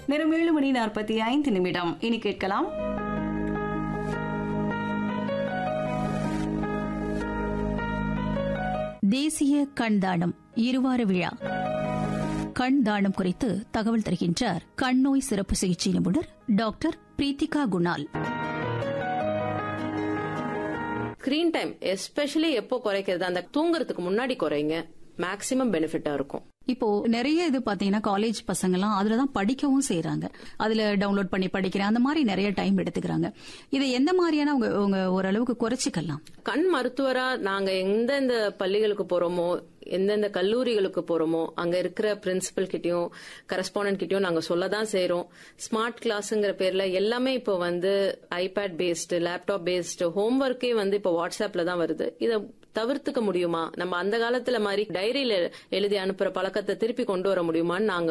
நேரம் ஏழு மணி நாற்பத்தி ஐந்து நிமிடம் இனி கேட்கலாம் தேசிய கண் தானம் இருவார விழா கண் தானம் குறித்து தகவல் தருகின்றார் கண் நோய் சிறப்பு சிகிச்சை நிபுணர் doctor Preethika Kunal screen time especially எப்போ குறைக்கிறது அந்த தூங்குறதுக்கு முன்னாடி குறைங்க மேக்ஸிமம் பெனிஃபிட்டா இருக்கும் இப்போ நிறைய இது பாத்தீங்கன்னா காலேஜ் பசங்க எல்லாம் அதுலதான் படிக்கவும் செய்யறாங்க அதுல டவுன்லோட் பண்ணி படிக்கிறேன் அந்த மாதிரி நிறைய டைம் எடுத்துக்கிறாங்க இதை எந்த மாதிரியான உங்க உங்க ஓரளவுக்கு குறைச்சிக்கலாம் கண் மருத்துவரா நாங்க எந்தெந்த பள்ளிகளுக்கு போறோமோ எந்தெந்த கல்லூரிகளுக்கு போறோமோ அங்க இருக்கிற பிரின்சிபல் கிட்டயும் கரஸ்பாண்டன்ட் கிட்டயும் நாங்க சொல்லதான் செய்றோம் ஸ்மார்ட் கிளாஸ்ங்கிற பேர்ல எல்லாமே இப்போ வந்து ஐபேட் பேஸ்டு லேப்டாப் பேஸ்டு ஹோம்ஒர்க்கே வந்து இப்போ வாட்ஸ்அப்ல தான் வருது இத தவிர்த்துக்க முடியுமா நம்ம அந்த காலத்துல மாதிரி டைரியில எழுதி அனுப்புற பழக்கத்தை திருப்பி கொண்டு வர முடியுமான்னு நாங்க